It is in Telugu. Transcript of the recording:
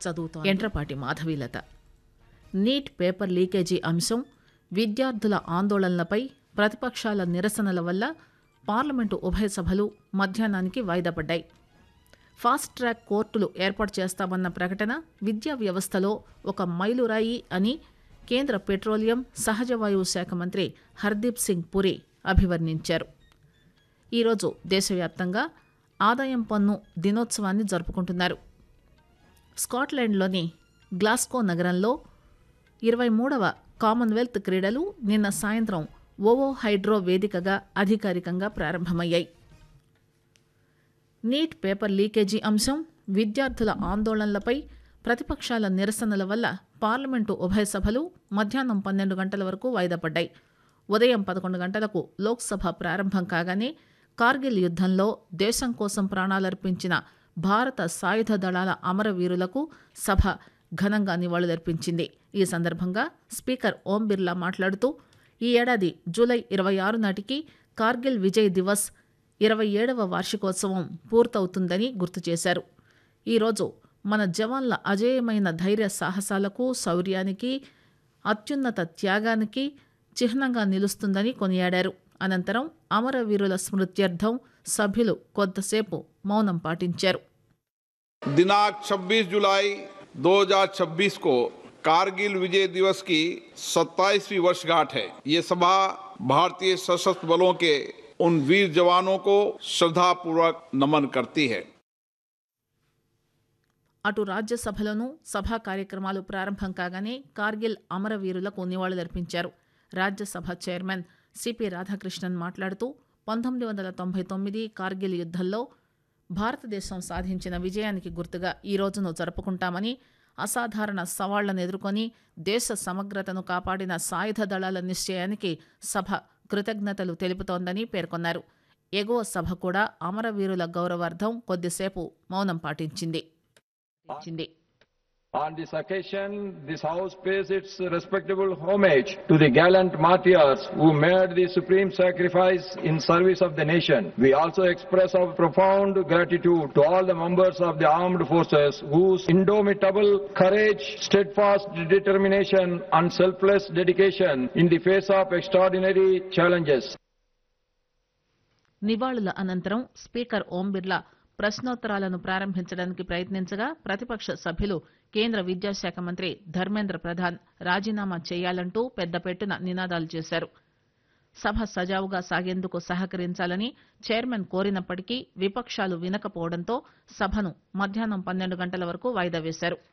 చదువుతోంది ఎంట్రపాటి మాధవీలత నీట్ పేపర్ లీకేజీ అంశం విద్యార్థుల ఆందోళనలపై ప్రతిపక్షాల నిరసనల వల్ల పార్లమెంటు ఉభయ సభలు మధ్యాహ్నానికి వాయిదా పడ్డాయి ఫాస్ట్ ట్రాక్ కోర్టులు ఏర్పాటు చేస్తామన్న ప్రకటన విద్యా వ్యవస్థలో ఒక మైలురాయి అని కేంద్ర పెట్రోలియం సహజ వాయువు శాఖ మంత్రి హర్దీప్ సింగ్ పురి అభివర్ణించారు ఈరోజు దేశవ్యాప్తంగా ఆదాయం పన్ను దినోత్సవాన్ని జరుపుకుంటున్నారు స్కాట్లాండ్లోని గ్లాస్కో నగరంలో ఇరవై మూడవ కామన్వెల్త్ క్రీడలు నిన్న సాయంత్రం ఓవో హైడ్రో వేదికగా అధికారికంగా ప్రారంభమయ్యాయి నీట్ పేపర్ లీకేజీ అంశం విద్యార్థుల ఆందోళనలపై ప్రతిపక్షాల నిరసనల వల్ల పార్లమెంటు ఉభయ సభలు మధ్యాహ్నం పన్నెండు గంటల వరకు వాయిదా పడ్డాయి ఉదయం పదకొండు గంటలకు లోక్సభ ప్రారంభం కాగానే కార్గిల్ యుద్ధంలో దేశం కోసం ప్రాణాలర్పించిన భారత సాయుధ దళాల అమరవీరులకు సభ ఘనంగా నివాళులర్పించింది ఈ సందర్భంగా స్పీకర్ ఓం బిర్లా మాట్లాడుతూ ఈ ఏడాది జూలై ఇరవై ఆరు నాటికి కార్గిల్ విజయ్ దివస్ ఇరవై ఏడవ వార్షికోత్సవం పూర్తవుతుందని గుర్తు చేశారు ఈరోజు మన జవాన్ల అజేయమైన ధైర్య సాహసాలకు శౌర్యానికి అత్యున్నత త్యాగానికి చిహ్నంగా నిలుస్తుందని కొనియాడారు అనంతరం అమరవీరుల స్మృత్యర్థం సభ్యులు కొంతసేపు మౌనం పాటించారు दिनांक 26 जुलाई 2026 को कारगिल विजय दिवस की 27वीं वर्षगांठ है ये सभा भारतीय सशस्त्र बलों के उन वीर जवानों को श्रद्धापूर्वक नमन करती है అటు రాజ్యసభలోనూ సభా కార్యక్రమాలు ప్రారంభం కాగానే కార్గిల్ అమరవీరులకు నివాళులర్పించారు రాజ్యసభ చైర్మన్ సిపి రాధాకృష్ణన్ మాట్లాడుతూ పంతొమ్మిది వందల తొంభై తొమ్మిది కార్గిల్ యుద్ధంలో భారతదేశం సాధించిన విజయానికి గుర్తుగా ఈ రోజును జరుపుకుంటామని అసాధారణ సవాళ్లను ఎదుర్కొని దేశ సమగ్రతను కాపాడిన సాయుధ దళాల నిశ్చయానికి సభ కృతజ్ఞతలు తెలుపుతోందని పేర్కొన్నారు ఎగువ సభ కూడా అమరవీరుల గౌరవార్థం కొద్దిసేపు మౌనం పాటించింది పాటించింది On this occasion, this House pays its respectable homage to the gallant martyrs who made the supreme sacrifice in service of the nation. We also express our profound gratitude to all the members of the armed forces whose indomitable courage, steadfast determination and selfless dedication in the face of extraordinary challenges. నివాళుల అనంతరం స్పీకర్ ఓం బిర్లా ప్రశ్నోత్తరాలను ప్రారంభించడానికి ప్రయత్నించగా ప్రతిపక్ష సభ్యులు కేంద్ర విద్యాశాఖ మంత్రి ధర్మేంద్ర ప్రధాన్ రాజీనామా చేయాలంటూ పెద్దపెట్టున నినాదాలు చేశారు సభ సజావుగా సాగేందుకు సహకరించాలని చైర్మన్ కోరినప్పటికీ విపక్షాలు వినకపోవడంతో సభను మధ్యాహ్నం పన్నెండు గంటల వరకు వాయిదా వేశారు